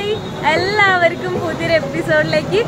എല്ലാവർക്കും പുതിയൊരു എപ്പിസോഡിലേക്ക്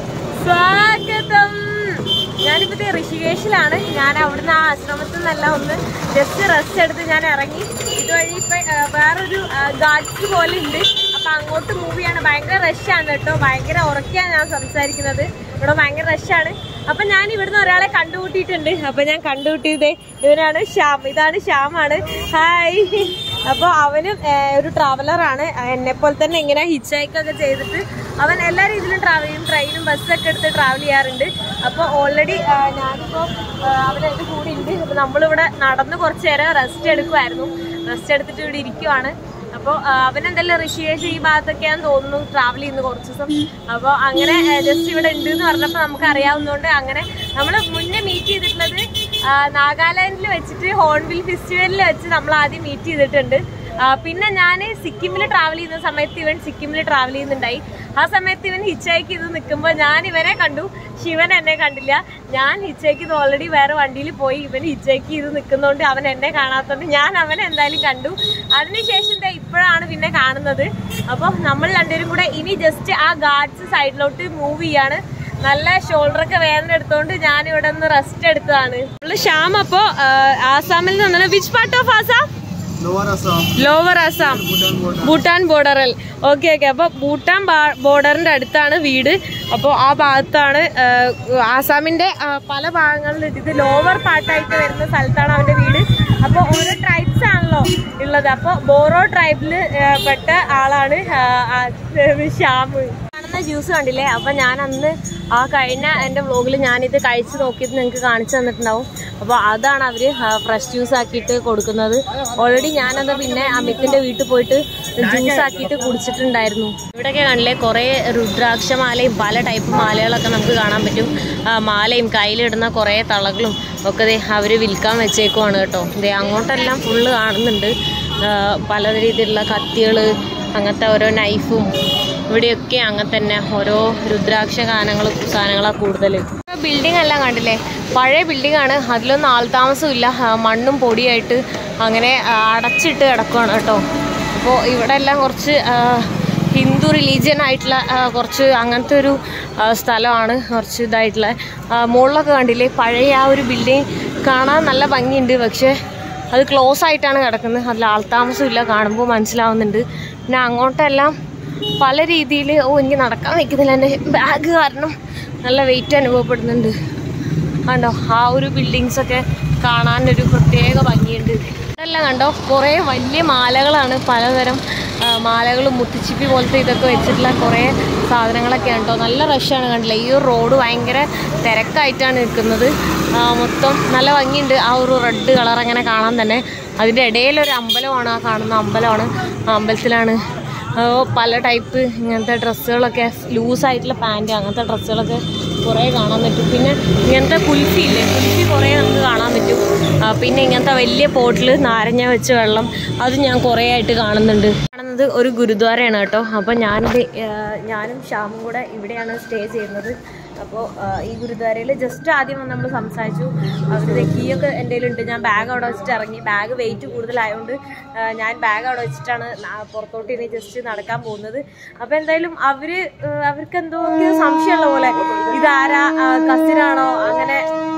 സ്വാഗതം ഞാനിപ്പോ ദേ ഋഷികേശിലാണ് ഞാൻ അവിടുന്ന് ആ ആശ്രമത്തിൽ നിന്നല്ല ഒന്ന് ജസ്റ്റ് റെസ്റ്റ് എടുത്ത് ഞാൻ ഇറങ്ങി ഇതുവഴി ഇപ്പൊ ആ, വേറൊരു ഗാഡ്സ് പോലെ ഉണ്ട് അപ്പൊ അങ്ങോട്ട് മൂവ് ചെയ്യാണ് ഭയങ്കര റഷാണ് കേട്ടോ ഭയങ്കര ഉറക്കിയാണ് ഞാൻ സംസാരിക്കുന്നത് ഇവിടെ ഭയങ്കര റഷാണ് അപ്പൊ ഞാൻ ഇവിടുന്ന് ഒരാളെ കണ്ടുകൂട്ടിയിട്ടുണ്ട് അപ്പൊ ഞാൻ കണ്ടുകൂട്ടിയത് ഇവനാണ് ശ്യാം ഇതാണ് ശ്യാമാണ് ഹായ് അപ്പൊ അവനും ഏ, ഒരു ട്രാവലറാണ് എന്നെ പോലെ തന്നെ ഇങ്ങനെ ഹിച്ച് ഹൈക്കൊക്കെ ചെയ്തിട്ട് അവൻ എല്ലാ രീതിയിലും ട്രാവൽ ചെയ്യും ട്രെയിനും ബസ്സൊക്കെ എടുത്ത് ട്രാവൽ ചെയ്യാറുണ്ട് അപ്പോൾ ഓൾറെഡി ഞാനിപ്പോൾ അവരെൻ്റെ കൂടെ ഉണ്ട് അപ്പോൾ നമ്മളിവിടെ നടന്ന് കുറച്ച് നേരം റെസ്റ്റ് എടുക്കുമായിരുന്നു റെസ്റ്റ് എടുത്തിട്ട് ഇവിടെ ഇരിക്കുവാണ് അപ്പോൾ അവനെന്തെല്ലാം ഋഷികേശ് ഈ ഭാഗത്തൊക്കെയാന്ന് തോന്നുന്നു ട്രാവൽ ചെയ്യുന്നു കുറച്ച് ദിവസം അപ്പോൾ അങ്ങനെ ജസ്റ്റ് ഇവിടെ ഉണ്ട് എന്ന് പറഞ്ഞപ്പോൾ നമുക്ക് അറിയാവുന്നതുകൊണ്ട് അങ്ങനെ നമ്മൾ മുന്നേ മീറ്റ് ചെയ്തിട്ടുള്ളത് ആ, നാഗാലാൻഡിൽ വെച്ചിട്ട് ഹോൺബിൽ ഫെസ്റ്റിവലിൽ വെച്ച് നമ്മൾ ആദ്യം മീറ്റ് ചെയ്തിട്ടുണ്ട് ആ, പിന്നെ ഞാൻ സിക്കിമിൽ ട്രാവൽ ചെയ്യുന്ന സമയത്ത് ഇവൻ സിക്കിമിൽ ട്രാവൽ ചെയ്യുന്നുണ്ടായി ആ സമയത്ത് ഇവൻ ഹിച്ചൈക്ക് ചെയ്ത് നിൽക്കുമ്പോൾ ഞാൻ ഇവനെ കണ്ടു ശിവൻ എന്നെ കണ്ടില്ല ഞാൻ ഹിച്ചൈക്ക് ചെയ്ത് ഓൾറെഡി വേറെ വണ്ടിയിൽ പോയി ഇവൻ ഹിച്ചൈക്ക് ചെയ്ത് നിൽക്കുന്നതുകൊണ്ട് അവൻ എന്നെ കാണാത്തതുകൊണ്ട് ഞാൻ അവനെ എന്തായാലും കണ്ടു അതിനുശേഷം ദേ ഇപ്പോഴാണ് പിന്നെ കാണുന്നത് അപ്പോൾ നമ്മൾ രണ്ടുപേരും കൂടെ ഇനി ജസ്റ്റ് ആ ഗാർഡ്സ് സൈഡിലോട്ട് മൂവ് ചെയ്യാണ് നല്ല ഷോൾഡർ ഒക്കെ വേദന എടുത്തോണ്ട് ഞാൻ ഇവിടെ നിന്ന് റെസ്റ്റ് എടുത്തതാണ് നമ്മള് ശ്യാം അപ്പോ ആ, ആസാമിൽ നിന്നാണ് which part of Assam Lower Assam, lower Assam Bhutan border. Bhutan ബോർഡറിൽ ഓക്കെ ഓക്കെ അപ്പൊ ഭൂട്ടാൻ ബോർഡറിന്റെ അടുത്താണ് വീട് അപ്പോൾ ആ ഭാഗത്താണ് ആ, ആസാമിന്റെ ആ, പല ഭാഗങ്ങളിൽ ഇത് ലോവർ പാർട്ടായിട്ട് വരുന്ന സ്ഥലത്താണ് അവന്റെ വീട് അപ്പോൾ ഓരോ ട്രൈബ്സ് ആണല്ലോ ഉള്ളത് അപ്പോൾ ബോറോ ട്രൈബിൽ പെട്ട ആളാണ് ആ, ആ, ശ്യാം കാണുന്ന ജ്യൂസ് കണ്ടില്ലേ അപ്പൊ ഞാൻ അന്ന് ആ കഴിഞ്ഞ എന്റെ വ്ലോഗിൽ ഞാനിത് കഴിച്ചു നോക്കിയത് നിങ്ങൾക്ക് കാണിച്ചു തന്നിട്ടുണ്ടാവും അപ്പോൾ അതാണ് അവര് ഫ്രഷ് ജ്യൂസ് ആക്കിയിട്ട് കൊടുക്കുന്നത് ഓൾറെഡി ഞാനത് പിന്നെ അമിത്തിന്റെ വീട്ടിൽ പോയിട്ട് ജ്യൂസ് ആക്കിയിട്ട് കുടിച്ചിട്ടുണ്ടായിരുന്നു ഇവിടെയൊക്കെ കണ്ടില്ലേ കുറേ രുദ്രാക്ഷമാലയും പല ടൈപ്പ് മാലകളൊക്കെ നമുക്ക് കാണാൻ പറ്റും ആ, മാലയും കയ്യിലിടുന്ന കുറേ തളകളും ഒക്കെ ദേ അവര് വിൽക്കാൻ വെച്ചേക്കുവാണ് കേട്ടോ ദേ അങ്ങോട്ടെല്ലാം ഫുള്ള് കാണുന്നുണ്ട് ആ, പല രീതിയിലുള്ള കത്തികൾ അങ്ങനത്തെ ഓരോ നൈഫും ഇവിടെയൊക്കെ അങ്ങനെ തന്നെ ഓരോ രുദ്രാക്ഷ ഗാനങ്ങളും സാധനങ്ങളാണ് കൂടുതൽ ബിൽഡിംഗ് എല്ലാം കണ്ടില്ലേ പഴയ ബിൽഡിംഗ് ആണ് അതിലൊന്നും ആൾതാമസമില്ല ആ, മണ്ണും പൊടിയായിട്ട് അങ്ങനെ ആ, അടച്ചിട്ട് കിടക്കുകയാണ് കേട്ടോ അപ്പോൾ ഇവിടെ എല്ലാം കുറച്ച് ആ, ഹിന്ദു റിലീജിയൻ ആയിട്ടുള്ള ആ, കുറച്ച് അങ്ങനത്തെ ഒരു ആ, സ്ഥലമാണ് കുറച്ച് ഇതായിട്ടുള്ള ആ, മുകളിലൊക്കെ കണ്ടില്ലേ പഴയ ആ ഒരു ബിൽഡിംഗ് കാണാൻ നല്ല ഭംഗിയുണ്ട് പക്ഷേ അത് ക്ലോസ് ആയിട്ടാണ് കിടക്കുന്നത് അതിൽ ആൾതാമസമില്ല കാണുമ്പോൾ മനസ്സിലാവുന്നുണ്ട് പിന്നെ അങ്ങോട്ടെല്ലാം പല രീതിയിൽ ഓ എനിക്ക് നടക്കാൻ വയ്ക്കുന്നില്ല എൻ്റെ ബാഗ് കാരണം നല്ല വെയിറ്റ് അനുഭവപ്പെടുന്നുണ്ട് കണ്ടോ ആ ഒരു ബിൽഡിങ്സ് ഒക്കെ കാണാനൊരു പ്രത്യേക ഭംഗിയുണ്ട് ഇതെല്ലാം കണ്ടോ കുറേ വലിയ മാലകളാണ് പലതരം ആ, മാലകളും മുത്തുച്ചിപ്പി പോലത്തെ ഇതൊക്കെ വെച്ചിട്ടുള്ള കുറേ സാധനങ്ങളൊക്കെ ഉണ്ടോ നല്ല റഷാണ് കണ്ടില്ലേ ഈ ഒരു റോഡ് ഭയങ്കര തിരക്കായിട്ടാണ് നിൽക്കുന്നത് ആ, മൊത്തം നല്ല ഭംഗിയുണ്ട് ആ ഒരു റെഡ് കളർ അങ്ങനെ കാണാൻ തന്നെ അതിൻ്റെ ഇടയിലൊരു അമ്പലമാണ് ആ കാണുന്ന അമ്പലമാണ് ആ അമ്പലത്തിലാണ് ആ, പല ടൈപ്പ് ഇങ്ങനത്തെ ഡ്രസ്സുകളൊക്കെ ലൂസായിട്ടുള്ള പാൻറ് അങ്ങനത്തെ ഡ്രസ്സുകളൊക്കെ കുറേ കാണാൻ പറ്റും പിന്നെ ഇങ്ങനത്തെ കുൽഫി ഇല്ലേ കുൽഫി കുറേ നമുക്ക് കാണാൻ പറ്റും ആ, പിന്നെ ഇങ്ങനത്തെ വലിയ പോട്ടിൽ നാരങ്ങ വെച്ച വെള്ളം അത് ഞാൻ കുറേ ആയിട്ട് കാണുന്നുണ്ട് കാണുന്നത് ഒരു ഗുരുദ്വാരയാണ് കേട്ടോ അപ്പോൾ ഞാനിത് ആ, ഞാനും ശ്യാമും കൂടെ ഇവിടെയാണ് സ്റ്റേ ചെയ്യുന്നത് അപ്പോൾ ഈ ഗുരുദ്വാരയിൽ ജസ്റ്റ് ആദ്യം വന്ന് നമ്മൾ സംസാരിച്ചു അവരുടെ കീയൊക്കെ എൻ്റെ കയ്യിലുണ്ട് ഞാൻ ബാഗ് അവിടെ വെച്ചിട്ട് ഇറങ്ങി ബാഗ് വെയിറ്റ് കൂടുതലായതുകൊണ്ട് ആ, ഞാൻ ബാഗ് അവിടെ വെച്ചിട്ടാണ് ന- പുറത്തോട്ട് ഇനി ജസ്റ്റ് നടക്കാൻ പോകുന്നത് അപ്പോൾ എന്തായാലും അവര് ആ, അവർക്ക് എന്തോ സംശയമുള്ള പോലെ ഇതാരാ കസിനാണോ അങ്ങനെ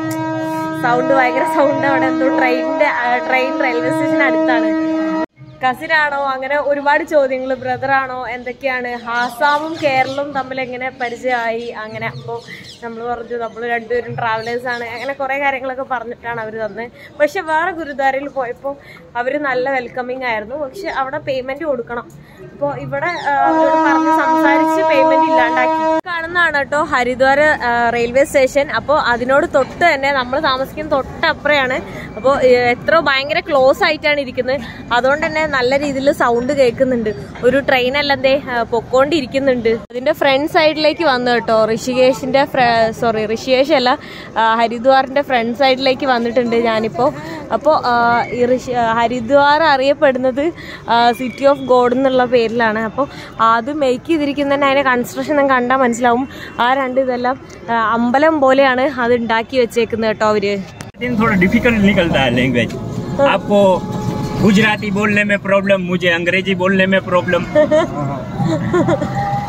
സൗണ്ട് ഭയങ്കര സൗണ്ട് അവിടെ എന്തോ ട്രെയിനിന്റെ ട്രെയിൻ റെയിൽവേ സ്റ്റേഷൻ അടുത്താണ് കസിനാണോ അങ്ങനെ ഒരുപാട് ചോദ്യങ്ങൾ ബ്രദറാണോ എന്തൊക്കെയാണ് ആസാമും കേരളവും തമ്മിൽ എങ്ങനെ പരിചയമായി അങ്ങനെ അപ്പോൾ നമ്മൾ പറഞ്ഞു നമ്മൾ രണ്ടുപേരും ട്രാവലേഴ്സ് ആണ് അങ്ങനെ കുറേ കാര്യങ്ങളൊക്കെ പറഞ്ഞിട്ടാണ് അവർ തന്നത് പക്ഷെ വേറെ ഗുരുദ്വാരയിൽ പോയപ്പോൾ അവർ നല്ല വെൽക്കമിങ് ആയിരുന്നു പക്ഷെ അവിടെ പേയ്മെന്റ് കൊടുക്കണം അപ്പോൾ ഇവിടെ ആ, അവരോട് പറഞ്ഞ് സംസാരിച്ച് പേയ്മെന്റ് ഇല്ലാണ്ടാക്കി കാണുന്നതാണ് കേട്ടോ ഹരിദ്വാർ ആ, റെയിൽവേ സ്റ്റേഷൻ അപ്പോൾ അതിനോട് തൊട്ട് തന്നെ നമ്മൾ താമസിക്കുന്ന തൊട്ടപ്പുറയാണ് അപ്പോൾ എത്ര ഭയങ്കര ക്ലോസ് ആയിട്ടാണ് ഇരിക്കുന്നത് അതുകൊണ്ട് തന്നെ നല്ല രീതിയിൽ സൗണ്ട് കേൾക്കുന്നുണ്ട് ഒരു ട്രെയിൻ എല്ലാം ദേ ആ, പൊക്കോണ്ടിരിക്കുന്നുണ്ട് അതിന്റെ ഫ്രണ്ട് സൈഡിലേക്ക് വന്നു കേട്ടോ ഋഷികേശിന്റെ സോറി ഋഷികേശ് അല്ല ആ, ഹരിദ്വാറിന്റെ ഫ്രണ്ട് സൈഡിലേക്ക് വന്നിട്ടുണ്ട് ഞാനിപ്പോ അപ്പോൾ ഈ ഋഷി ആ, ഹരിദ്വാർ അറിയപ്പെടുന്നത് സിറ്റി ഓഫ് ഗോഡ് എന്നുള്ള പേരിലാണ് അപ്പോൾ അത് മേക്ക് ചെയ്തിരിക്കുന്നതിന് അതിന്റെ കൺസ്ട്രക്ഷൻ കണ്ടാൽ മനസ്സിലാവും ആ രണ്ട് ഇതെല്ലാം ആ, അമ്പലം പോലെയാണ് അത് ഉണ്ടാക്കി വെച്ചേക്കുന്നത് കേട്ടോ അവര് दिन थोड़ा डिफिकल्ट निकलता है लैंग्वेज आपको गुजराती बोलने में प्रॉब्लम मुझे अंग्रेजी बोलने में प्रॉब्लम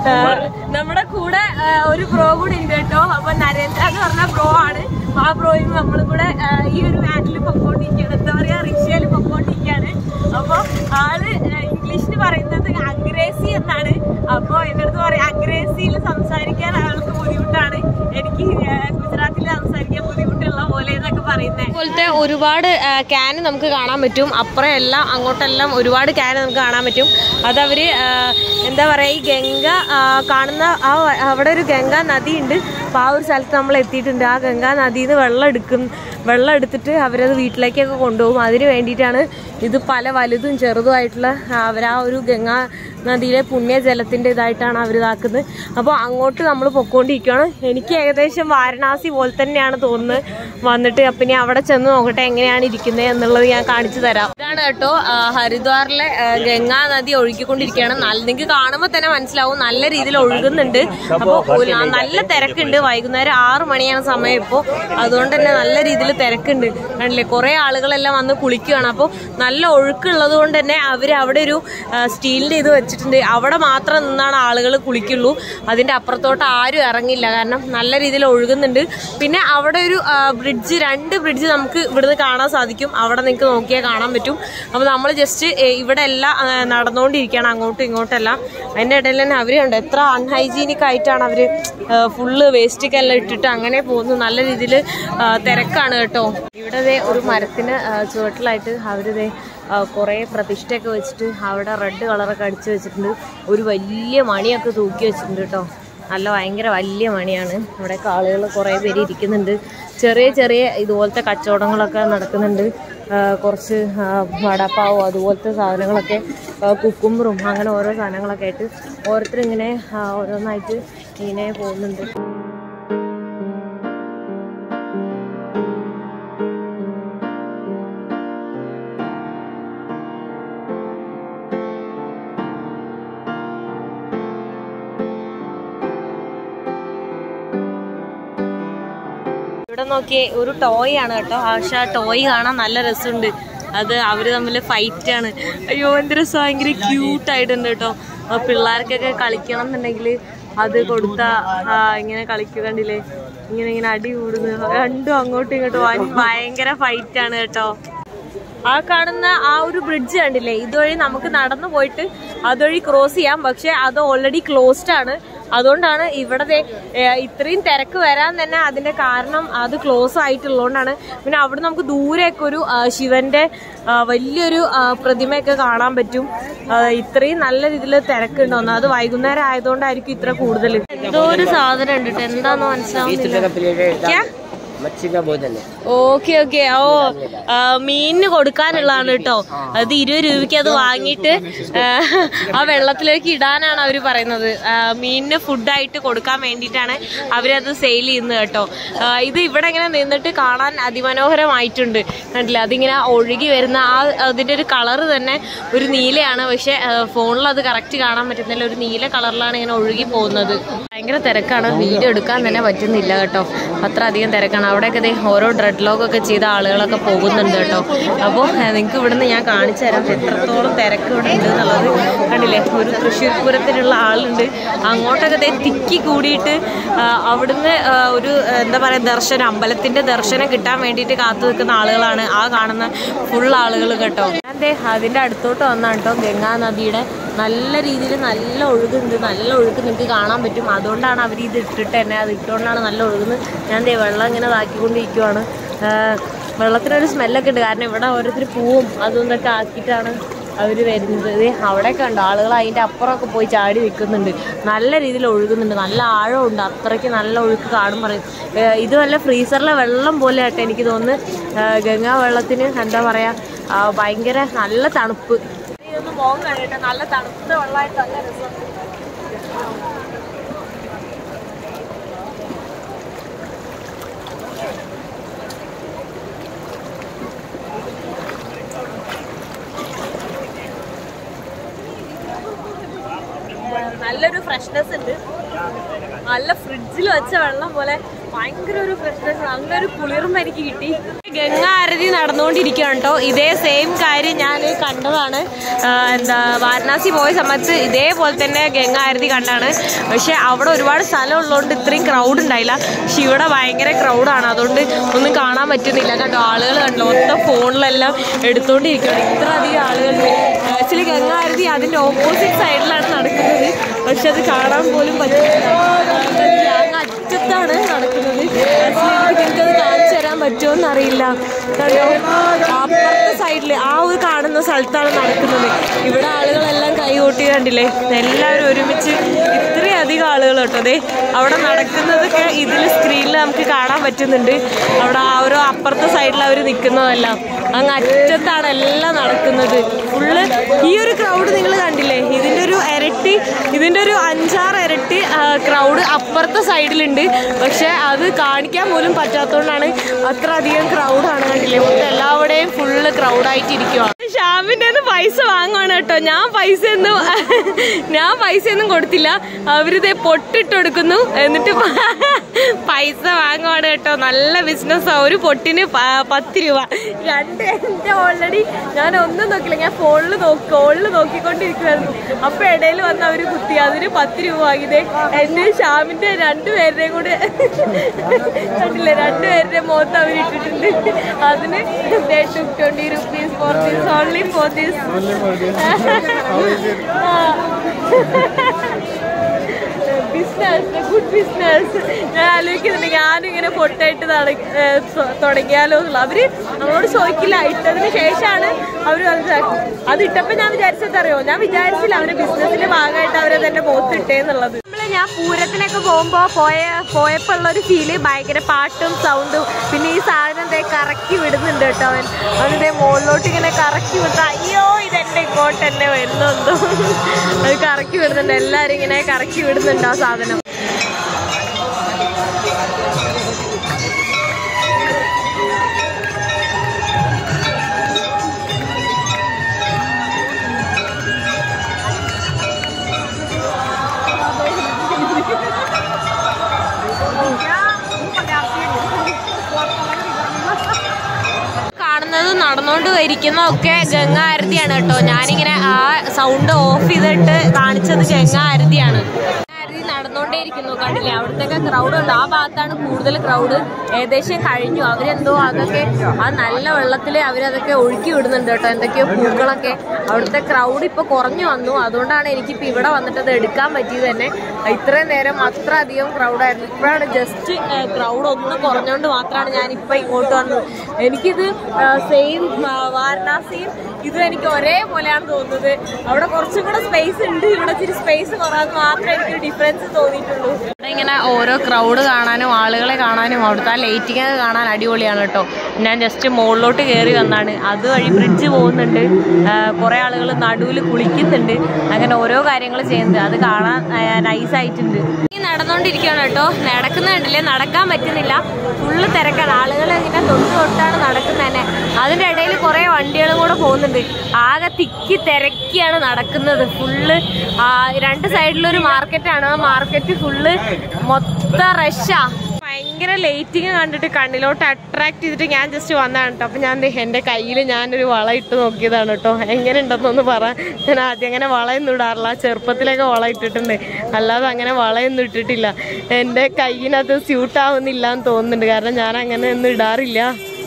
ആ, നമ്മുടെ കൂടെ ആ, ഒരു ബ്രോ കൂടി ഉണ്ട് കേട്ടോ അപ്പൊ നരേന്ദ്ര എന്ന് പറഞ്ഞ ബ്രോ ആണ് ആ ബ്രോയും നമ്മളും കൂടെ ആ, ഈ ഒരു വാനിൽ പൊക്കോണ്ടിരിക്കുകയാണ് എന്താ പറയാ റിക്ഷയിൽ പൊക്കോണ്ടിരിക്കുകയാണ് അപ്പൊ ആള് ഇംഗ്ലീഷിൽ പറയുന്നത് അഗ്രേസി എന്നാണ് അപ്പൊ എന്റെ അടുത്ത് പറയാം അഗ്രേസിയിൽ സംസാരിക്കാൻ ആൾക്ക് ബുദ്ധിമുട്ടാണ് എനിക്ക് ഗുജറാത്തിൽ സംസാരിക്കാൻ ബുദ്ധിമുട്ടുള്ള പോലെ എന്നൊക്കെ പറയുന്നത് അതുപോലത്തെ ഒരുപാട് ക്യാൻ നമുക്ക് കാണാൻ പറ്റും അപ്പുറം എല്ലാം അങ്ങോട്ടെല്ലാം ഒരുപാട് ക്യാൻ നമുക്ക് കാണാൻ പറ്റും അതവര് ആ, എന്താ പറയാ ഈ ഗംഗ ആ, കാണുന്ന ആ വ- അവിടെ ഒരു ഗംഗാ നദി ഉണ്ട് അപ്പൊ ആ ഒരു സ്ഥലത്ത് നമ്മൾ എത്തിയിട്ടുണ്ട് ആ ഗംഗാ നദിയിൽ നിന്ന് വെള്ളം എടുക്കും വെള്ളം എടുത്തിട്ട് അവരത് വീട്ടിലേക്കൊക്കെ കൊണ്ടുപോകും അതിന് വേണ്ടിയിട്ടാണ് ഇത് പല വലുതും ചെറുതുമായിട്ടുള്ള അവർ ആ ഒരു ഗംഗാ നദിയിലെ പുണ്യജലത്തിന്റെ ഇതായിട്ടാണ് അവർ ഇതാക്കുന്നത് അപ്പോൾ അങ്ങോട്ട് നമ്മൾ പൊക്കോണ്ടിരിക്കുകയാണ് എനിക്ക് ഏകദേശം വാരണാസി പോലെ തന്നെയാണ് തോന്നുന്നത് വന്നിട്ട് അപ്പം ഇനി അവിടെ ചെന്ന് നോക്കട്ടെ എങ്ങനെയാണ് ഇരിക്കുന്നത് എന്നുള്ളത് ഞാൻ കാണിച്ചു തരാം ഇതാണ് കേട്ടോ ആ, ഹരിദ്വാറിലെ ആ, ഗംഗാ നദി ഒഴുകിക്കൊണ്ടിരിക്കുകയാണ് നല്ല നിങ്ങൾക്ക് കാണുമ്പോൾ തന്നെ മനസ്സിലാവും നല്ല രീതിയിൽ ഒഴുകുന്നുണ്ട് അപ്പോൾ നല്ല തിരക്കുണ്ട് വൈകുന്നേരം ആറ് മണിയാണ് സമയം ഇപ്പോൾ അതുകൊണ്ട് തന്നെ നല്ല രീതിയിൽ തിരക്കുണ്ട് കണ്ടില്ലേ കുറേ ആളുകളെല്ലാം വന്ന് കുളിക്കുകയാണ് അപ്പോൾ നല്ല ഒഴുക്കുള്ളത് കൊണ്ട് തന്നെ അവർ അവിടെ ഒരു സ്റ്റീലിന്റെ ഇത് വെച്ചിട്ടുണ്ട് അവിടെ മാത്രം നിന്നാണ് ആളുകൾ കുളിക്കുള്ളൂ അതിന്റെ അപ്പുറത്തോട്ട് ആരും ഇറങ്ങില്ല കാരണം നല്ല രീതിയിൽ ഒഴുകുന്നുണ്ട് പിന്നെ അവിടെ ഒരു ബ്രിഡ്ജ് രണ്ട് ബ്രിഡ്ജ് നമുക്ക് ഇവിടുന്ന് കാണാൻ സാധിക്കും അവിടെ നിങ്ങൾക്ക് നോക്കിയാൽ കാണാൻ പറ്റും അപ്പോൾ നമ്മൾ ജസ്റ്റ് ഇവിടെ എല്ലാം ആ, നടന്നുകൊണ്ടിരിക്കുകയാണ് അങ്ങോട്ടും ഇങ്ങോട്ടെല്ലാം അതിൻ്റെ ഇടയിൽ തന്നെ അവരുണ്ട് എത്ര അൺഹൈജീനിക് ആയിട്ടാണ് അവർ ഫുള്ള് വേസ്റ്റൊക്കെ എല്ലാം ഇട്ടിട്ട് അങ്ങനെ പോകുന്നു നല്ല രീതിയിൽ തിരക്കാണ് കേട്ടോ ഇവിടെ ദേ ഒരു മരത്തിന് ആ, ചുവട്ടിലായിട്ട് അവരിതേ കുറേ പ്രതിഷ്ഠയൊക്കെ വെച്ചിട്ട് അവിടെ റെഡ് കളറൊക്കെ അടിച്ചു വെച്ചിട്ടുണ്ട് ഒരു വലിയ മണിയൊക്കെ തൂക്കി വെച്ചിട്ടുണ്ട് കേട്ടോ നല്ല ഭയങ്കര വലിയ മണിയാണ് ഇവിടെ ആളുകൾ കുറേ പേര് ഇരിക്കുന്നുണ്ട് ചെറിയ ചെറിയ ഇതുപോലത്തെ കച്ചവടങ്ങളൊക്കെ നടക്കുന്നുണ്ട് ആ, കുറച്ച് ആ, വടപ്പാവോ അതുപോലത്തെ സാധനങ്ങളൊക്കെ ആ, കുക്കുമ്പറും അങ്ങനെ ഓരോ സാധനങ്ങളൊക്കെ ആയിട്ട് ഓരോരുത്തർ ഇങ്ങനെ ആ, ഓരോന്നായിട്ട് ഇങ്ങനെ പോകുന്നുണ്ട് ഇവിടെ നോക്കിയേ ഒരു ടോയ് ആണ് കേട്ടോ പക്ഷെ ആ ടോയ് കാണാൻ നല്ല രസമുണ്ട് അത് അവര് തമ്മിൽ ഫൈറ്റ് ആണ് അയ്യോ എന്ത് രസം ഭയങ്കര ക്യൂട്ട് ആയിട്ടുണ്ട് കേട്ടോ ആ പിള്ളേർക്കൊക്കെ കളിക്കണം എന്നുണ്ടെങ്കിൽ അത് കൊടുത്ത ഇങ്ങനെ കളിക്കുക കണ്ടില്ലേ ഇങ്ങനെ ഇങ്ങനെ അടി കൂടുന്നു രണ്ടും അങ്ങോട്ടും ഇങ്ങോട്ടും വൻ ഭയങ്കര ഫൈറ്റ് ആണ് കേട്ടോ ആ കാണുന്ന ആ ഒരു ബ്രിഡ്ജ് കണ്ടില്ലേ ഇതുവഴി നമുക്ക് നടന്നു പോയിട്ട് അതുവഴി ക്രോസ് ചെയ്യാം പക്ഷെ അത് ഓൾറെഡി ക്ലോസ്ഡ് ആണ് അതുകൊണ്ടാണ് ഇവിടെ ദേ, ഏ, ഇത്രയും തിരക്ക് വരാൻ തന്നെ അതിന്റെ കാരണം അത് ക്ലോസ് ആയിട്ടുള്ളതുകൊണ്ടാണ് പിന്നെ അവിടെ നമുക്ക് ദൂരെയൊക്കെ ഒരു ആ, ശിവന്റെ ആ, വലിയൊരു ആ, പ്രതിമയൊക്കെ കാണാൻ പറ്റും ആ, ഇത്രയും നല്ല രീതിയിൽ തിരക്കുണ്ടോന്ന് അത് വൈകുന്നേരം ആയതുകൊണ്ടായിരിക്കും ഇത്ര കൂടുതൽ എന്തോ ഒരു സാധനം ഉണ്ട് ട്ടോ. എന്താന്ന് മനസ്സിലാവുന്നില്ല ക്യാ? मच्छी का बोतल है ഓക്കെ ഓക്കെ ഓ ആ, മീനിന് കൊടുക്കാനുള്ളതാണ് കേട്ടോ അത് ഇരുപത് രൂപയ്ക്ക് അത് വാങ്ങിയിട്ട് ആ, ആ വെള്ളത്തിലേക്ക് ഇടാനാണ് അവർ പറയുന്നത് ആ, മീനിന് ഫുഡായിട്ട് കൊടുക്കാൻ വേണ്ടിയിട്ടാണ് അവരത് സെയിൽ ചെയ്യുന്നത് കേട്ടോ ആ, ഇത് ഇവിടെ ഇങ്ങനെ നിന്നിട്ട് കാണാൻ അതിമനോഹരമായിട്ടുണ്ട് കണ്ടില്ല അതിങ്ങനെ ഒഴുകി വരുന്ന ആ അതിന്റെ ഒരു കളറ് തന്നെ ഒരു നീലയാണ് പക്ഷെ ഫോണിൽ അത് കറക്റ്റ് കാണാൻ പറ്റുന്നില്ല ഒരു നീല കളറിലാണ് ഇങ്ങനെ ഒഴുകി പോകുന്നത് ഭയങ്കര തിരക്കാണ് വീഡിയോ എടുക്കാൻ തന്നെ പറ്റുന്നില്ല കേട്ടോ അത്ര അധികം തിരക്കാണ് അവിടെയൊക്കെ ദേ ഓരോ ഡ്രെഡ് ലോക്ക് ഒക്കെ ചെയ്ത ആളുകളൊക്കെ പോകുന്നുണ്ട് കേട്ടോ അപ്പോൾ നിങ്ങൾക്ക് ഇവിടുന്ന് ഞാൻ കാണിച്ചു തരാം എത്രത്തോളം തിരക്ക് ഇവിടെ ഉണ്ട് എന്നുള്ളത് കണ്ടില്ലേ ഒരു തൃശ്ശൂർ പൂരത്തിനുള്ള ആളുണ്ട് അങ്ങോട്ടൊക്കെ ദേ തിക്കി കൂടിയിട്ട് ആ, അവിടുന്ന് ആ, ഒരു ആ, എന്താ പറയുക ദർശനം അമ്പലത്തിന്റെ ദർശനം കിട്ടാൻ വേണ്ടിയിട്ട് കാത്തു നിൽക്കുന്ന ആളുകളാണ് ആ കാണുന്ന ഫുൾ ആളുകൾ കേട്ടോ ഞാൻ ദേ അതിന്റെ അടുത്തോട്ട് വന്നാണ് കേട്ടോ ഗംഗാ നദിയുടെ നല്ല രീതിയിൽ നല്ല ഒഴുകുണ്ട് നല്ല ഒഴുക്ക് നിങ്ങൾക്ക് കാണാൻ പറ്റും അതുകൊണ്ടാണ് അവർ ഇത് ഇട്ടിട്ട് തന്നെ അത് ഇട്ടുകൊണ്ടാണ് നല്ല ഒഴുകുന്നത് ഞാൻ ദേ വെള്ളം ഇങ്ങനെ ഇതാക്കിക്കൊണ്ടിരിക്കുവാണ് ആഹ് വെള്ളത്തിനൊരു സ്മെല്ലൊക്കെ ഉണ്ട് കാരണം ഇവിടെ ഓരോരുത്തർ പൂവും അതും ഇതൊക്കെ ആക്കിയിട്ടാണ് അവർ വരുന്നത് ദേ അവിടെയൊക്കെ ഉണ്ട് ആളുകൾ അതിൻ്റെ അപ്പുറമൊക്കെ പോയി ചാടി നിൽക്കുന്നുണ്ട് നല്ല രീതിയിൽ ഒഴുകുന്നുണ്ട് നല്ല ആഴമുണ്ട് അത്രയ്ക്ക് നല്ല ഒഴുക്ക് കാണും പറയും ഏഹ് ഇത് വല്ല ഫ്രീസറിലെ വെള്ളം പോലെ ആയിട്ട് എനിക്ക് തോന്നുന്നു ഏഹ് ഗംഗാ വെള്ളത്തിന് എന്താ പറയുക ഭയങ്കര നല്ല തണുപ്പ് ഇതൊന്ന് മോൻ കഴിയട്ടെ നല്ല തണുത്ത വെള്ളമായിട്ട് നല്ല രസം നല്ലൊരു ഫ്രഷ്നെസ് ഉണ്ട് നല്ല ഫ്രിഡ്ജിൽ വെച്ച വെള്ളം പോലെ ഭയങ്കര ഒരു ഫ്രഷ്നെസ് നല്ല ഒരു കുളിർമ എനിക്ക് കിട്ടി ഗംഗ ആരതി നടന്നുകൊണ്ടിരിക്കുകയാണ് കേട്ടോ ഇതേ സെയിം കാര്യം ഞാൻ കണ്ടതാണ് ആ, എന്താ വാരണാസി പോയ സമയത്ത് ഇതേപോലെ തന്നെ ഗംഗ ആരതി കണ്ടാണ് പക്ഷെ അവിടെ ഒരുപാട് സ്ഥലം ഉള്ളതുകൊണ്ട് ഇത്രയും ക്രൗഡ് ഉണ്ടായില്ല പക്ഷെ ഇവിടെ ഭയങ്കര ക്രൗഡാണ് അതുകൊണ്ട് ഒന്നും കാണാൻ പറ്റുന്നില്ല കണ്ടോ ആളുകൾ കണ്ടോ മൊത്തം ഫോണിലെല്ലാം എടുത്തോണ്ടിരിക്കുകയാണ് ഇത്ര അധികം ആളുകളുണ്ട് ആക്ച്വലി ഗംഗ ആരതി അതിന്റെ ഓപ്പോസിറ്റ് സൈഡിലാണ് നടക്കുന്നത് പക്ഷെ അത് കാണാൻ പോലും പറ്റുന്നില്ല അങ്ങ് അറ്റത്താണ് നടക്കുന്നത് ആക്ച്വലി എനിക്കത് കാണിച്ചു തരാൻ പറ്റുമോന്ന് അറിയില്ല കണ്ടോ അപ്പുറത്തെ സൈഡിൽ ആ ഒരു കാണുന്ന സ്ഥലത്താണ് നടക്കുന്നത് ഇവിടെ ആളുകളെല്ലാം കൈകൊട്ടി കണ്ടില്ലേ എല്ലാവരും ഒരുമിച്ച് ഇത്രയും അധികം ആളുകൾ കേട്ടോ അതെ അവിടെ നടക്കുന്നതൊക്കെ ഇതിൽ സ്ക്രീനിൽ നമുക്ക് കാണാൻ പറ്റുന്നുണ്ട് അവിടെ ആ ഒരു അപ്പുറത്തെ സൈഡിൽ അവർ നിൽക്കുന്നതെല്ലാം അങ്ങ് അറ്റത്താണ് എല്ലാം നടക്കുന്നത് ഫുള്ള് ഈ ഒരു ക്രൗഡ് നിങ്ങൾ കണ്ടില്ലേ ഇതിൻ്റെ ഒരു ഇരട്ടി ഇതിൻ്റെ ഒരു അഞ്ചാറ് ഇരട്ടി ക്രൗഡ് അപ്പുറത്തെ സൈഡിലുണ്ട് പക്ഷെ അത് കാണിക്കാൻ പോലും പറ്റാത്തതുകൊണ്ടാണ് അത്ര അധികം ക്രൗഡാണ് കണ്ടില്ലേ മൊത്തം എല്ലാവിടെയും ഫുള്ള് ക്രൗഡായിട്ടിരിക്കുക ഷാമിൻ്റെ പൈസ വാങ്ങുവാണ് കേട്ടോ ഞാൻ പൈസ ഒന്നും ഞാൻ പൈസ ഒന്നും കൊടുത്തില്ല അവരിത് പൊട്ടിട്ട് കൊടുക്കുന്നു എന്നിട്ട് പ- പൈസ വാങ്ങുവാണ് കേട്ടോ നല്ല ബിസിനസ്സാണ് ഒരു പൊട്ടിന് പ- പത്ത് രൂപ രണ്ട് എൻ്റെ ഓൾറെഡി ഞാൻ ഒന്നും നോക്കില്ല ഞാൻ ഫോണിൽ നോക്കി ഫോണിൽ നോക്കിക്കൊണ്ടിരിക്കുമായിരുന്നു അപ്പൊ ഇടയിൽ വന്ന് അവര് കുത്തി അതിന് പത്ത് രൂപ വാങ്ങിയത് എന്റെ ഷാമിന്റെ രണ്ടുപേരുടെയും കൂടെ കണ്ടില്ലേ രണ്ടുപേരുടെ മുഖത്ത് അവർ ഇട്ടിട്ടുണ്ട് അതിന് twenty rupees for this only for this business good business ഞാൻ ആലോചിക്കുന്നുണ്ട് ഞാനും ഇങ്ങനെ പൊട്ടായിട്ട് നട- ഏ, തൊ- തുടങ്ങിയാലോ എന്നുള്ളത് അവര് നമ്മളോട് ചോദിക്കില്ല ഇട്ടതിന് ശേഷമാണ് അവർ പറഞ്ഞത് അത് ഇട്ടപ്പോ ഞാൻ വിചാരിച്ചത് അറിയോ ഞാൻ വിചാരിച്ചില്ല അവരുടെ ബിസിനസിന്റെ ഭാഗമായിട്ട് അവരത് എന്റെ മുഖത്ത് ഇട്ടേന്നുള്ളത് നമ്മള് ഞാൻ പൂരത്തിനൊക്കെ പോകുമ്പോ പോയ പോയപ്പോ ഉള്ള ഒരു ഫീല് ഭയങ്കര പാട്ടും സൗണ്ടും പിന്നെ ഈ സാധനം ദേ കറക്കി വിടുന്നുണ്ട് കേട്ടോ അവൻ അവൻ്റെ മുകളിലോട്ട് ഇങ്ങനെ കറക്കി വിട്ട അയ്യോ ഇതെന്റെ ഇങ്ങോട്ട് തന്നെ വരുന്നുണ്ടോ അത് കറക്കി വിടുന്നുണ്ട് എല്ലാരും ഇങ്ങനെ കറക്കി വിടുന്നുണ്ട് ആ സാധനം കാണുന്നത് നടന്നുകൊണ്ട് ഇരിക്കുന്നതൊക്കെ ഗംഗ ആരതിയാണ് കേട്ടോ ഞാനിങ്ങനെ ആ സൗണ്ട് ഓഫ് ചെയ്തിട്ട് കാണിച്ചത് ഗംഗ ആരതിയാണ് ആരതി നടന്നുകൊണ്ടേയിരിക്കുന്നു കണ്ടില്ലേ അവിടത്തൊക്കെ ക്രൗഡ് ഉണ്ട് ആ ഭാഗത്താണ് കൂടുതൽ ക്രൗഡ് ഏകദേശം കഴിഞ്ഞു അവരെന്തോ അതൊക്കെ ആ നല്ല വെള്ളത്തിൽ അവരതൊക്കെ ഒഴുക്കി വിടുന്നുണ്ട് കേട്ടോ എന്തൊക്കെയോ പൂക്കളൊക്കെ അവിടുത്തെ ക്രൗഡ് ഇപ്പൊ കുറഞ്ഞു വന്നു അതുകൊണ്ടാണ് എനിക്കിപ്പോ ഇവിടെ വന്നിട്ട് അത് എടുക്കാൻ പറ്റിയത് തന്നെ ഇത്രയും നേരം അത്ര അധികം ക്രൗഡായിരുന്നു ഇപ്പോഴാണ് ജസ്റ്റ് ക്രൗഡ് ഒന്ന് കുറഞ്ഞുകൊണ്ട് മാത്രമാണ് ഞാൻ ഇപ്പൊ ഇങ്ങോട്ട് വന്നത് എനിക്കിത് സെയിം വാരണാസിയും ഇതും എനിക്ക് ഒരേപോലെയാണ് തോന്നുന്നത് അവിടെ കുറച്ചും കൂടെ സ്പേസ് ഉണ്ട് ഇവിടെ ഇച്ചിരി സ്പേസ് കുറവാന്ന് മാത്രമേ എനിക്ക് ഡിഫറൻസ് തോന്നിയിട്ടുള്ളൂ ഇവിടെ ഇങ്ങനെ ഓരോ ക്രൗഡ് കാണാനും ആളുകളെ കാണാനും അവിടുത്തെ ആ ലൈറ്റിംഗ് ഒക്കെ കാണാൻ അടിപൊളിയാണ് കേട്ടോ ഞാൻ ജസ്റ്റ് മുകളിലോട്ട് കയറി വന്നാണ് അതുവഴി ബ്രിഡ്ജ് പോകുന്നുണ്ട് കുറെ ആളുകൾ നടുവിൽ കുളിക്കുന്നുണ്ട് അങ്ങനെ ഓരോ കാര്യങ്ങൾ ചെയ്യുന്നുണ്ട് അത് കാണാൻ നൈസ് ആയിട്ടുണ്ട് ഈ നടന്നുകൊണ്ടിരിക്കുകയാണ് കേട്ടോ നടക്കുന്ന കണ്ടില്ലേ നടക്കാൻ പറ്റുന്നില്ല ഫുള്ള് തിരക്കാണ് ആളുകൾ ഇങ്ങനെ തൊട്ട് തൊട്ടാണ് നടക്കുന്നത് തന്നെ അതിന്റെ ഇടയിൽ കുറെ വണ്ടികളും കൂടെ പോകുന്നുണ്ട് ആകെ തിക്കി തിരക്കിയാണ് നടക്കുന്നത് ഫുള്ള് രണ്ട് സൈഡിലൊരു മാർക്കറ്റാണ് ആ മാർക്കറ്റ് ഫുള്ള് മൊത്തം റഷാ ഭയങ്കര ലൈറ്റിങ് കണ്ടിട്ട് കണ്ണിലോട്ട് അട്രാക്ട് ചെയ്തിട്ട് ഞാൻ ജസ്റ്റ് വന്നതാണ് കേട്ടോ അപ്പൊ ഞാൻ ദേ എൻ്റെ കയ്യിൽ ഞാനൊരു വള ഇട്ട് നോക്കിയതാണ് കേട്ടോ എങ്ങനെ ഉണ്ടെന്നൊന്ന് പറ ഞാൻ ആദ്യം അങ്ങനെ വളയൊന്നും ഇടാറില്ല ചെറുപ്പത്തിലൊക്കെ വള ഇട്ടിട്ടുണ്ട് അല്ലാതെ അങ്ങനെ വളയൊന്നും ഇട്ടിട്ടില്ല എൻ്റെ കയ്യിനത് സ്യൂട്ട് ആവുന്നില്ല എന്ന് തോന്നുന്നുണ്ട് കാരണം ഞാൻ അങ്ങനെ ഒന്നും ഇടാറില്ല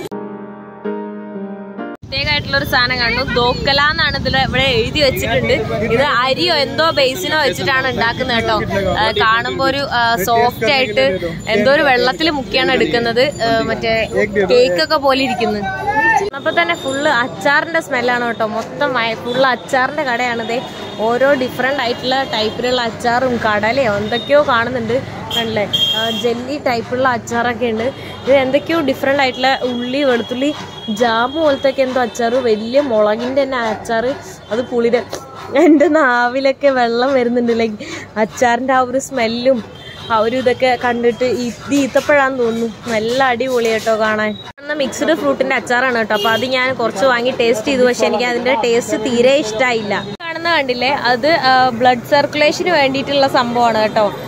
പ്രത്യേകമായിട്ടുള്ള ഒരു സാധനം കണ്ടു ദോക്കല എന്നാണ് ഇതിൽ ഇവിടെ എഴുതി വെച്ചിട്ടുണ്ട് ഇത് അരിയോ എന്തോ ബേസിനോ വെച്ചിട്ടാണ് ഉണ്ടാക്കുന്നത് കേട്ടോ ആ, കാണുമ്പോ ഒരു സോഫ്റ്റ് ആയിട്ട് എന്തോ ഒരു വെള്ളത്തിൽ മുക്കിയാണ് എടുക്കുന്നത് ആ, മറ്റേ കേക്ക് ഒക്കെ പോലെ ഇരിക്കുന്നത് അപ്പൊ തന്നെ ഫുള്ള് അച്ചാറിന്റെ സ്മെല്ലാണ് കേട്ടോ മൊത്തം ഫുള്ള് അച്ചാറിന്റെ കടയാണിത് ഓരോ ഡിഫറെന്റ് ആയിട്ടുള്ള ടൈപ്പിലുള്ള അച്ചാറും കടലയോ എന്തൊക്കെയോ കാണുന്നുണ്ട് കണ്ടില്ലേ ജെല്ലി ടൈപ്പുള്ള അച്ചാറൊക്കെ ഉണ്ട് ഇത് എന്തൊക്കെയോ ഡിഫറെന്റ് ആയിട്ടുള്ള ഉള്ളി വെളുത്തുള്ളി ജാം പോലത്തെ ഒക്കെ എന്തോ അച്ചാറ് വലിയ മുളകിന്റെ തന്നെ അച്ചാറ് അത് പുളിയുടെ എൻ്റെ നാവിലൊക്കെ വെള്ളം വരുന്നുണ്ട് ലൈക്ക് അച്ചാറിന്റെ ആ ഒരു സ്മെല്ലും ആ ഒരു ഇതൊക്കെ കണ്ടിട്ട് ഇത് ഈത്തപ്പഴാന്ന് തോന്നുന്നു നല്ല അടിപൊളി കേട്ടോ കാണാൻ മിക്സ്ഡ് ഫ്രൂട്ടിന്റെ അച്ചാറാണ് കേട്ടോ അപ്പൊ അത് ഞാൻ കുറച്ച് വാങ്ങി ടേസ്റ്റ് ചെയ്തു പക്ഷെ എനിക്ക് അതിന്റെ ടേസ്റ്റ് തീരെ ഇഷ്ടമായില്ല കാണുന്ന കണ്ടില്ലേ അത് ബ്ലഡ് സർക്കുലേഷന് വേണ്ടിയിട്ടുള്ള സംഭവമാണ് കേട്ടോ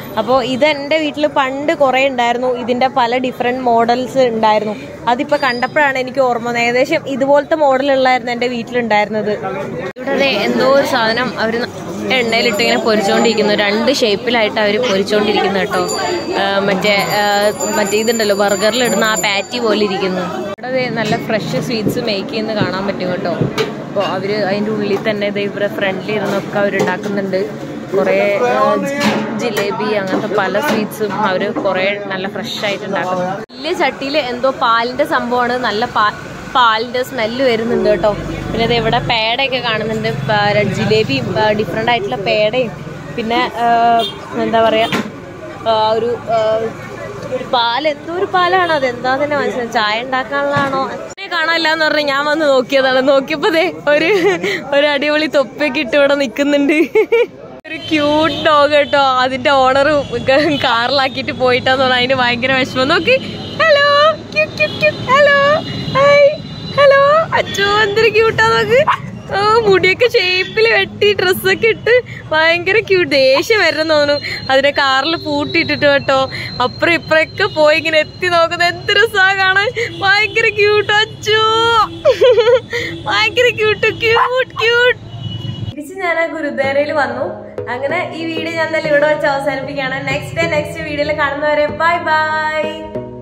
അപ്പോൾ ഇത് എൻ്റെ വീട്ടിൽ പണ്ട് കുറേ ഉണ്ടായിരുന്നു ഇതിൻ്റെ പല ഡിഫറെൻറ്റ് മോഡൽസ് ഉണ്ടായിരുന്നു അതിപ്പോൾ കണ്ടപ്പോഴാണ് എനിക്ക് ഓർമ്മ വന്നത് ഏകദേശം ഇതുപോലത്തെ മോഡലുള്ളായിരുന്നു എൻ്റെ വീട്ടിലുണ്ടായിരുന്നത് ഇവിടെ ദേ എന്തോ ഒരു സാധനം അവർ എണ്ണയിലിട്ട് ഇങ്ങനെ പൊരിച്ചുകൊണ്ടിരിക്കുന്നു രണ്ട് ഷേപ്പിലായിട്ട് അവർ പൊരിച്ചുകൊണ്ടിരിക്കുന്നു കേട്ടോ ആ, മറ്റേ ആ, മറ്റേ ഇതുണ്ടല്ലോ ബർഗറിൽ ഇടുന്ന ആ പാറ്റി പോലെ ഇരിക്കുന്നു ഇവിടെ ദേ നല്ല ഫ്രഷ് സ്വീറ്റ്സ് മേക്ക് ചെയ്യുന്ന കാണാൻ പറ്റും കേട്ടോ അപ്പോൾ അവർ അതിൻ്റെ ഉള്ളിൽ തന്നെ ദേ ഇവരെ ഫ്രണ്ടിൽ ഇരുന്നൊക്കെ അവർ ഉണ്ടാക്കുന്നുണ്ട് കുറേ ആ, ജിലേബി അങ്ങനത്തെ പല സ്വീറ്റ്സും അവർ കുറേ നല്ല ഫ്രഷ് ആയിട്ട് ഉണ്ടാക്കുന്നു വലിയ ചട്ടിയിൽ എന്തോ പാലിൻ്റെ സംഭവമാണ് നല്ല പാ പാലിൻ്റെ സ്മെല്ല് വരുന്നുണ്ട് കേട്ടോ പിന്നെ ഇത് ഇവിടെ പേടയൊക്കെ കാണുന്നുണ്ട് പ- ജിലേബിയും ഡിഫറെൻ്റ് ആയിട്ടുള്ള പേടയും പിന്നെ ആ, എന്താ പറയുക ഒരു ആ, ഒരു പാൽ എന്തോ ഒരു പാലാണ് അത് എന്താ തന്നെ മനസ്സിലായി ചായ ഉണ്ടാക്കാനുള്ളതാണോ എന്നെ കാണാനില്ല എന്ന് പറഞ്ഞ് ഞാൻ വന്ന് നോക്കിയതാണ് നോക്കിയപ്പോ ദേ ഒരു ഒരു അടിപൊളി തൊപ്പിയൊക്കെ ഇട്ട് ഇവിടെ നിൽക്കുന്നുണ്ട് ഒരു ക്യൂട്ട് ഡോഗ് കേട്ടോ അതിന്റെ ഓണർ കാറിലാക്കിയിട്ട് പോയിട്ടാന്ന് പറഞ്ഞാൽ അതിന് ഭയങ്കര വിഷമം നോക്കി ഹലോ ഹലോ ഹായ് ഹലോ അച്ചോ എന്തൊരു ക്യൂട്ടാ നോക്ക് ഓ മുടിയൊക്കെ ഷേപ്പിൽ വെട്ടി ഡ്രസ്സൊക്കെ ഇട്ട് ഭയങ്കര ക്യൂട്ട് ദേഷ്യം വരുന്ന തോന്നുന്നു അതിനെ കാറിൽ പൂട്ടിയിട്ടിട്ട് കേട്ടോ അപ്പുറം ഇപ്പറൊക്കെ പോയി ഇങ്ങനെ എത്തി നോക്കുന്നത് എന്ത് രസാ കാണാൻ ഭയങ്കര ക്യൂട്ട് അച്ചോ ഭയങ്കര ക്യൂട്ട് ക്യൂട്ട് ക്യൂട്ട് തിരിച്ച് ഞാൻ ആ ഗുരുദ്വാരയിൽ വന്നു അങ്ങനെ ഈ വീഡിയോ ഞാൻ എന്തായാലും ഇവിടെ വെച്ച് അവസാനിപ്പിക്കുകയാണ് നെക്സ്റ്റ് ഡേ നെക്സ്റ്റ് വീഡിയോയിൽ കാണുന്നവരെ ബൈ ബൈ